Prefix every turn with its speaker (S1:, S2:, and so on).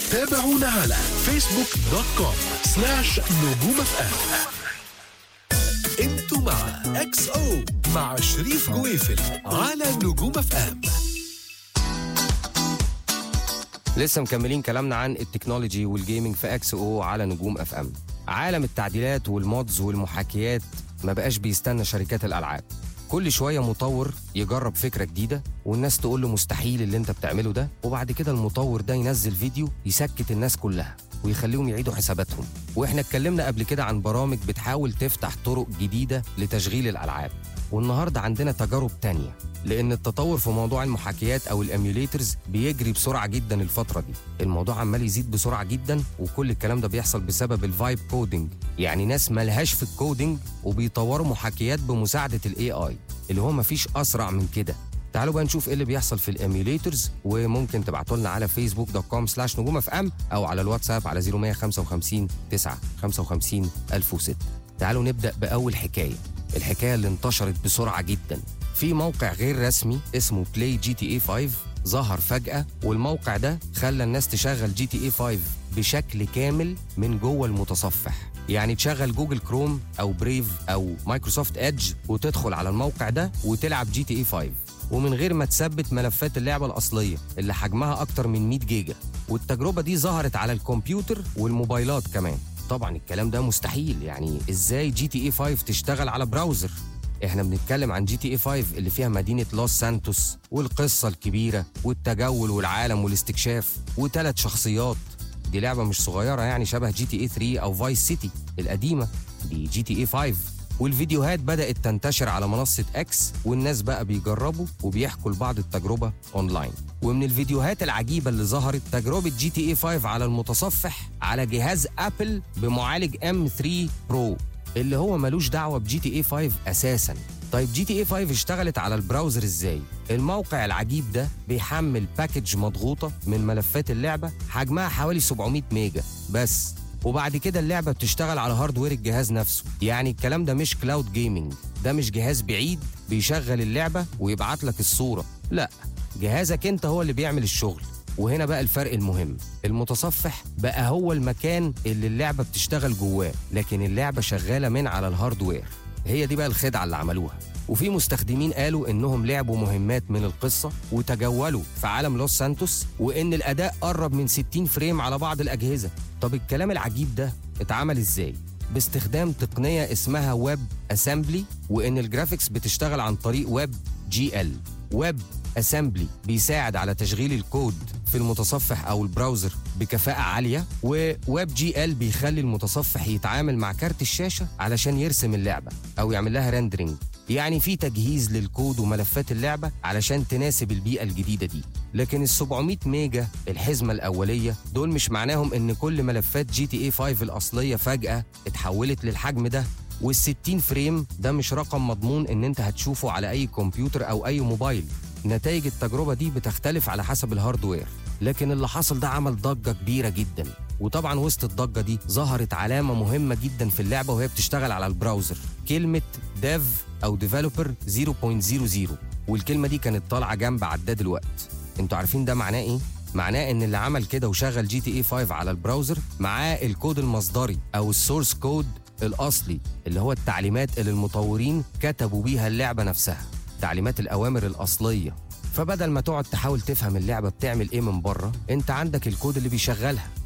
S1: تابعونا على فيسبوك دوت كوم سلاش نجوم اف ام انتوا مع اكس او مع شريف جويفل على نجوم اف ام
S2: لسه مكملين كلامنا عن التكنولوجي والجيمنج في اكس او على نجوم اف ام عالم التعديلات والمودز والمحاكيات ما بقاش بيستنى شركات الالعاب كل شويه مطور يجرب فكره جديده والناس تقول له مستحيل اللي انت بتعمله ده وبعد كده المطور ده ينزل فيديو يسكت الناس كلها ويخليهم يعيدوا حساباتهم واحنا اتكلمنا قبل كده عن برامج بتحاول تفتح طرق جديده لتشغيل الالعاب والنهارده عندنا تجارب تانية لان التطور في موضوع المحاكيات او الاميوليترز بيجري بسرعه جدا الفتره دي الموضوع عمال يزيد بسرعه جدا وكل الكلام ده بيحصل بسبب الفايب كودنج يعني ناس ملهاش في الكودنج وبيطوروا محاكيات بمساعده الاي اي اللي هو مفيش اسرع من كده تعالوا بقى نشوف ايه اللي بيحصل في الاميوليترز وممكن تبعتوا لنا على فيسبوك دوت كوم سلاش نجوم اف ام او على الواتساب على 0155 9 55 1006 تعالوا نبدا باول حكايه الحكايه اللي انتشرت بسرعه جدا في موقع غير رسمي اسمه بلاي جي تي اي 5 ظهر فجأة والموقع ده خلى الناس تشغل جي تي اي 5 بشكل كامل من جوه المتصفح يعني تشغل جوجل كروم او بريف او مايكروسوفت ايدج وتدخل على الموقع ده وتلعب جي تي اي 5 ومن غير ما تثبت ملفات اللعبة الأصلية اللي حجمها أكتر من 100 جيجا والتجربة دي ظهرت على الكمبيوتر والموبايلات كمان طبعا الكلام ده مستحيل يعني ازاي جي تي اي 5 تشتغل على براوزر احنا بنتكلم عن جي تي اي 5 اللي فيها مدينة لوس سانتوس والقصة الكبيرة والتجول والعالم والاستكشاف وثلاث شخصيات دي لعبة مش صغيرة يعني شبه جي تي اي 3 او فايس سيتي القديمة دي جي تي اي 5 والفيديوهات بدأت تنتشر على منصة اكس والناس بقى بيجربوا وبيحكوا لبعض التجربة اونلاين ومن الفيديوهات العجيبة اللي ظهرت تجربة جي تي اي 5 على المتصفح على جهاز ابل بمعالج ام 3 برو اللي هو ملوش دعوة بجي تي اي 5 اساسا طيب جي تي اي 5 اشتغلت على البراوزر ازاي؟ الموقع العجيب ده بيحمل باكج مضغوطة من ملفات اللعبة حجمها حوالي 700 ميجا بس وبعد كده اللعبة بتشتغل على هاردوير الجهاز نفسه يعني الكلام ده مش كلاود جيمنج ده مش جهاز بعيد بيشغل اللعبة ويبعت لك الصورة لا جهازك انت هو اللي بيعمل الشغل وهنا بقى الفرق المهم المتصفح بقى هو المكان اللي اللعبة بتشتغل جواه لكن اللعبة شغالة من على الهاردوير هي دي بقى الخدعة اللي عملوها وفي مستخدمين قالوا انهم لعبوا مهمات من القصة وتجولوا في عالم لوس سانتوس وان الاداء قرب من 60 فريم على بعض الاجهزة طب الكلام العجيب ده اتعمل ازاي باستخدام تقنية اسمها ويب اسامبلي وان الجرافيكس بتشتغل عن طريق ويب جي ال ويب اسامبلي بيساعد على تشغيل الكود في المتصفح او البراوزر بكفاءة عالية وويب جي ال بيخلي المتصفح يتعامل مع كارت الشاشة علشان يرسم اللعبة او يعمل لها ريندرينج يعني في تجهيز للكود وملفات اللعبة علشان تناسب البيئة الجديدة دي لكن ال 700 ميجا الحزمة الأولية دول مش معناهم إن كل ملفات جي تي اي 5 الأصلية فجأة اتحولت للحجم ده وال 60 فريم ده مش رقم مضمون إن أنت هتشوفه على أي كمبيوتر أو أي موبايل نتائج التجربة دي بتختلف على حسب الهاردوير لكن اللي حصل ده عمل ضجة كبيرة جدا وطبعا وسط الضجة دي ظهرت علامة مهمة جدا في اللعبة وهي بتشتغل على البراوزر كلمة ديف أو ديفلوبر 0.00 والكلمة دي كانت طالعة جنب عداد الوقت انتوا عارفين ده معناه ايه؟ معناه ان اللي عمل كده وشغل جي تي اي 5 على البراوزر معاه الكود المصدري او السورس كود الاصلي اللي هو التعليمات اللي المطورين كتبوا بيها اللعبة نفسها تعليمات الأوامر الأصلية فبدل ما تقعد تحاول تفهم اللعبة بتعمل إيه من بره أنت عندك الكود اللي بيشغلها